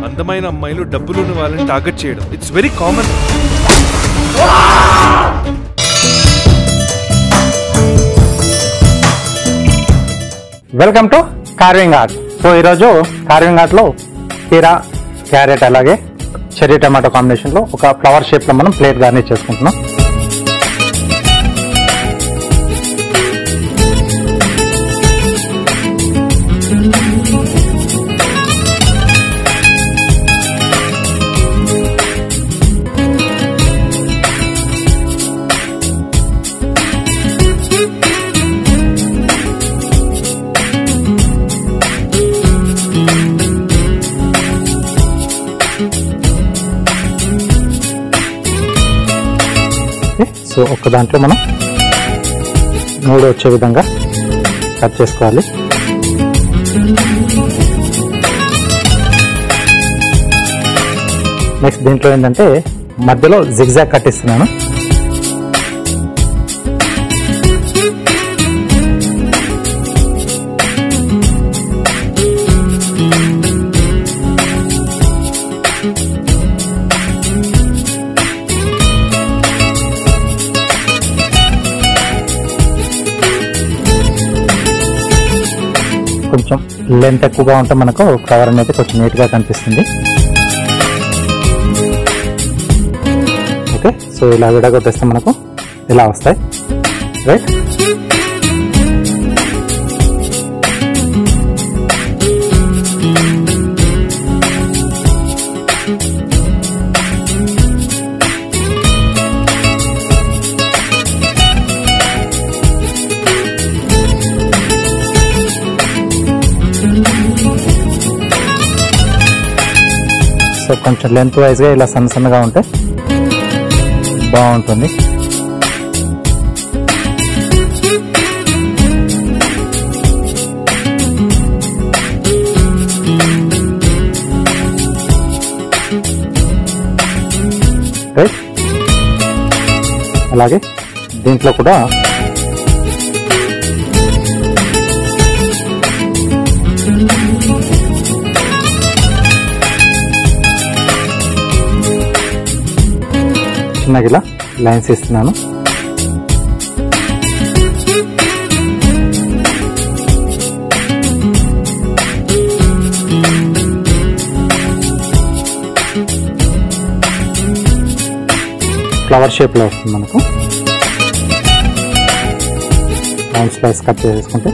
అందమైన అమ్మాయిలు డబ్బులున్న వాళ్ళని టార్గెట్ చేయడం it's very common welcome to carving art so ఈరోజు కార్వింగ్ ఆర్ట్ లో కీరా క్యారెట్ అలాగే చెర్రీ టమాటో కాంబినేషన్ లో ఒక ఫ్లవర్ షేప్ లో మనం ప్లేట్ గార్నిష్ చేసుకుంటున్నాం ఓకే సో ఒక దాంట్లో మనం మూడు వచ్చే విధంగా కట్ చేసుకోవాలి నెక్స్ట్ దీంట్లో ఏంటంటే మధ్యలో జిగ్జాగ్ కట్ ఇస్తున్నాను కొంచెం లెంత్ ఎక్కువగా ఉంటే మనకు కవర్ అనేది కొంచెం నీట్గా కనిపిస్తుంది ఓకే సో ఇలా విడగొట్టేస్తే మనకు ఇలా వస్తాయి రైట్ సో కొంచెం లెంత్ వైజ్గా ఇలా సన్న సన్నగా ఉంటే బాగుంటుంది రైట్ అలాగే దీంట్లో కూడా చిన్నగా ఇలా లైన్స్ ఇస్తున్నాను ఫ్లవర్ షేప్లో వస్తుంది మనకు లైన్ స్లైస్ కట్ చేసుకుంటే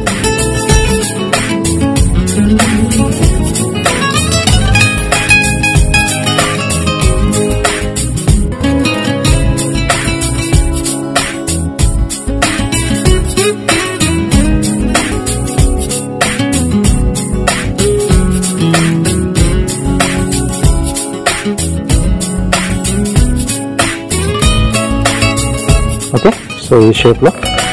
ఓకే సో ఈ షేప్లో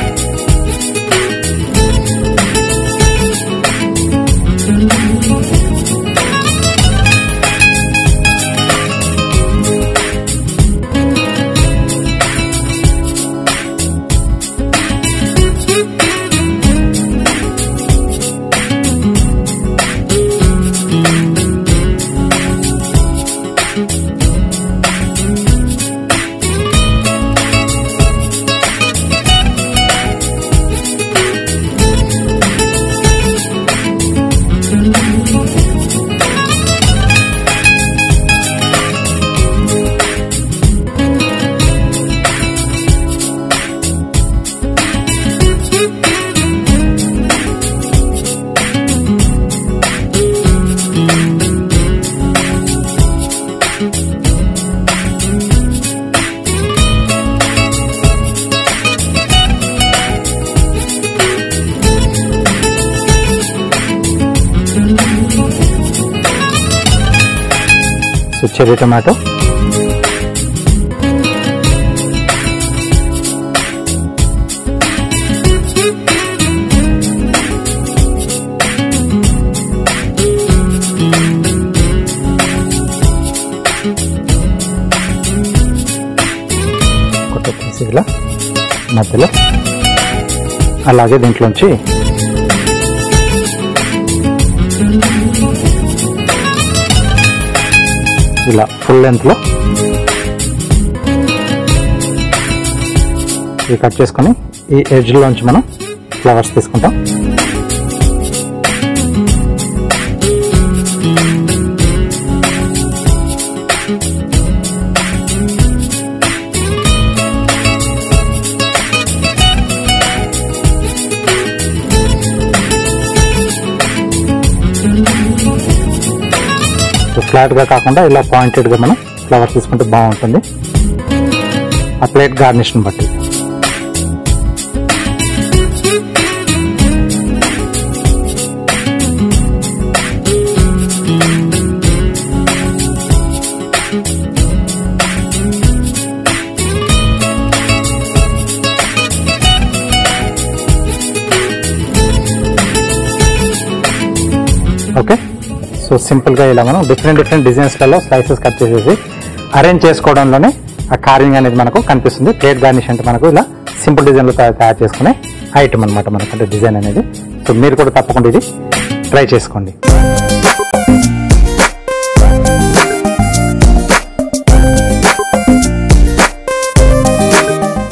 సో చెర్రీ టమాటో కొత్త పీస్ ఇలా మధ్యలో అలాగే దీంట్లోంచి ఇలా ఫుల్ లెంత్లో ఇవి కట్ చేసుకొని ఈ ఎడ్జ్లోంచి మనం ఫ్లవర్స్ తీసుకుంటాం ఫ్లాట్గా కాకుండా ఇలా పాయింటెడ్గా మనం ఫ్లవర్ తీసుకుంటే బాగుంటుంది ఆ ప్లేట్ గార్నిష్ని బట్టి ఓకే సో సింపుల్గా ఇలా మనం డిఫరెంట్ డిఫరెంట్ డిజైన్స్లలో స్లైసెస్ కట్ చేసేసి అరేంజ్ చేసుకోవడంలోనే ఆ కార్వింగ్ అనేది మనకు కనిపిస్తుంది ప్లేట్ గార్నిష్ అంటే మనకు ఇలా సింపుల్ డిజైన్లో తయా- తయారు చేసుకునే ఐటమ్ అనమాట మనకంటే డిజైన్ అనేది సో మీరు కూడా తప్పకుండా ఇది ట్రై చేసుకోండి